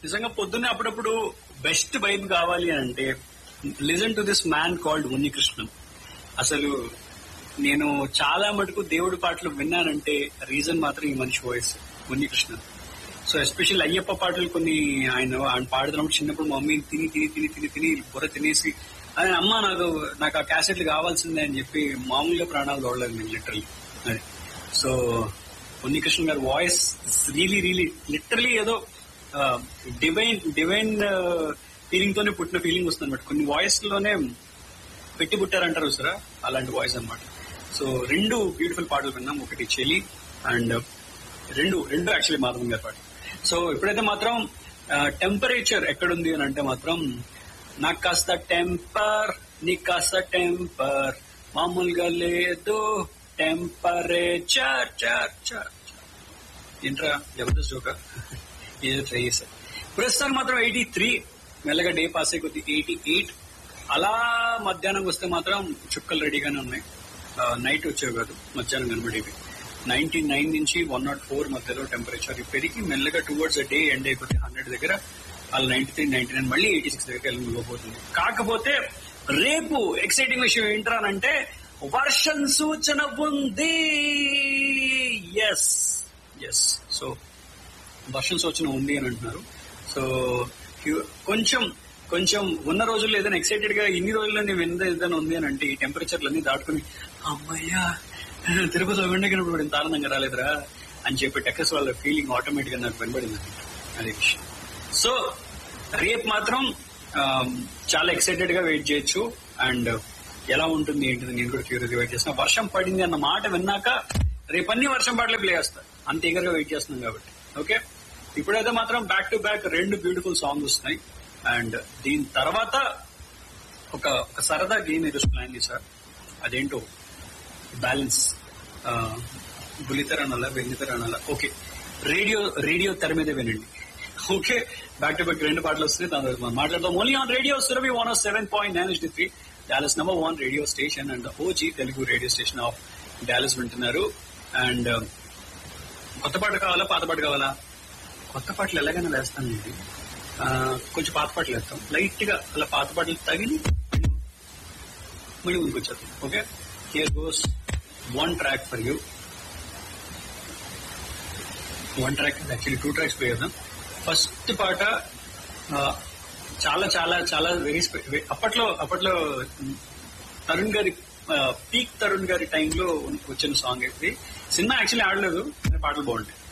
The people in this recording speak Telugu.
నిజంగా పొద్దున్నే అప్పుడప్పుడు బెస్ట్ వైబ్ కావాలి అని అంటే listen to this man called Unnikrishnan అసలు నేను చాలా మటుకు దేవుడి పాటలు విన్నానంటే రీజన్ మాత్రం ఈ మనిషి voice Unnikrishnan so especial Ayyappa పాటలు కొన్ని ఆయన ఆయన పాడుతున్నప్పుడు చిన్నప్పుడు మా మమ్మీ తిని తిని తిని తిని తిని బుర్ర తినేసి ఆయన అమ్మ నాకు నాకు ఆ క్యాసెట్లు కావాల్సిందే అని చెప్పి మామూలుగా ప్రాణాలు తోడలేదు నేను లిటరలీ అది సో ఉన్నికృష్ణ గారి వాయిస్ రియలీ రియలీ లిటరలీ ఏదో డివైన్ డివైన్ ఫీలింగ్ తోనే పుట్టిన ఫీలింగ్ వస్తుంది అనమాట కొన్ని వాయిస్ లోనే పెట్టి పుట్టారంటారు సరా అలాంటి వాయిస్ అన్నమాట సో రెండు బ్యూటిఫుల్ పాటలు విన్నాం ఒకటి చెలి అండ్ రెండు రెండు యాక్చువల్లీ మాధవన్ గారి పాట సో ఇప్పుడైతే మాత్రం టెంపరేచర్ ఎక్కడుంది అని అంటే మాత్రం నాకు కాస్త టెంపర్ నీకు కాస్త టెంపర్ మామూలుగా లేదు టెంపరేచర్ చర్ చర్ ఏంట్రా జబర్దస్త్ జోక ఏదో ట్రై చేశారు ప్రస్తుతానికి మాత్రం ఎయిటీ త్రీ మెల్లగా డే పాస్ అయ్యి కొద్ది ఎయిటీ ఎయిట్ అలా మధ్యాహ్నం వస్తే మాత్రం చుక్కలు రెడీగానే ఉన్నాయి నైట్ వచ్చేవి కాదు మధ్యాహ్నం కనబడేవి నైన్టీ నైన్ నుంచి వన్ నాట్ ఫోర్ మధ్యలో టెంపరేచర్ పెరిగి మెల్లగా టువర్డ్స్ డే ఎండ్ అయిపోతే హండ్రెడ్ దగ్గర అలా నైన్టీ త్రీ నైన్టీ నైన్ మళ్ళీ ఎయిటీ సిక్స్ దగ్గర వెళ్ళిపోతుంది కాకపోతే రేపు ఎక్సైటింగ్ విషయం ఏంట్రానంటే వర్షం సూచన ఉంది ఎస్ ఎస్ సో వర్షం సూచన ఉంది అని అంటున్నారు సో కొంచెం కొంచెం ఉన్న రోజుల్లో ఏదైనా ఎక్సైటెడ్ గా ఇన్ని రోజుల్లో నేను విన్నది ఏదైనా ఉంది అని అంటే ఈ టెంపరేచర్లు అన్ని దాటుకుని అమ్మయ్యా తిరుపతిలో వెండకినప్పుడు ఇంత ఆనందంగా రాలేదురా అని చెప్పి టెక్కస్ వాళ్ళ ఫీలింగ్ ఆటోమేటిక్ గా నాకు వినబడింది అదే విషయం సో రేపు మాత్రం చాలా ఎక్సైటెడ్ గా వెయిట్ చేయొచ్చు అండ్ ఎలా ఉంటుంది ఏంటిది నేను కూడా క్యూరియస్ వెయిట్ చేస్తున్నా వర్షం పడింది అన్న మాట విన్నాక రేపు అన్ని వర్షం పాటలే ప్లే చేస్తా అంత ఈగర్ గా వెయిట్ చేస్తున్నాం కాబట్టి ఓకే ఇప్పుడైతే మాత్రం బ్యాక్ టు బ్యాక్ రెండు బ్యూటిఫుల్ సాంగ్స్ వస్తున్నాయి అండ్ దీని తర్వాత ఒక ఒక సరదా గేమ్ ఈరోజు ప్లాన్ చేశారు అదేంటో బ్యాలెన్స్ బుల్లితెర అనాలా వెండితెర అనాలా ఓకే రేడియో రేడియో తెర మీద వినండి ఓకే బ్యాక్ టు బ్యాక్ రెండు పాటలు వస్తున్నాయి దాని తర్వాత మనం మాట్లాడదాం only on radio Surabhi one seven point nine H three Dallas number one radio station and OG Telugu radio station of Dallas వింటున్నారు అండ్ కొత్త పాట కావాలా పాత పాట కావాలా కొత్త పాటలు ఎలాగైనా వేస్తాను ఇది కొంచెం పాత పాటలు వేస్తాం లైట్ గా అలా పాత పాటలు తగిలి మళ్ళీ ముందుకు వచ్చేస్తాం okay here goes one track for you one track actually two tracks play చేద్దాం ఫస్ట్ పాట చాలా చాలా చాలా వెరీ అప్పట్లో అప్పట్లో తరుణ్ గారి పీక్ తరుణ్ గారి టైంలో వచ్చిన సాంగ్ ఇది సినిమా యాక్చువల్లీ ఆడలేదు పాటలు బాగుంటాయి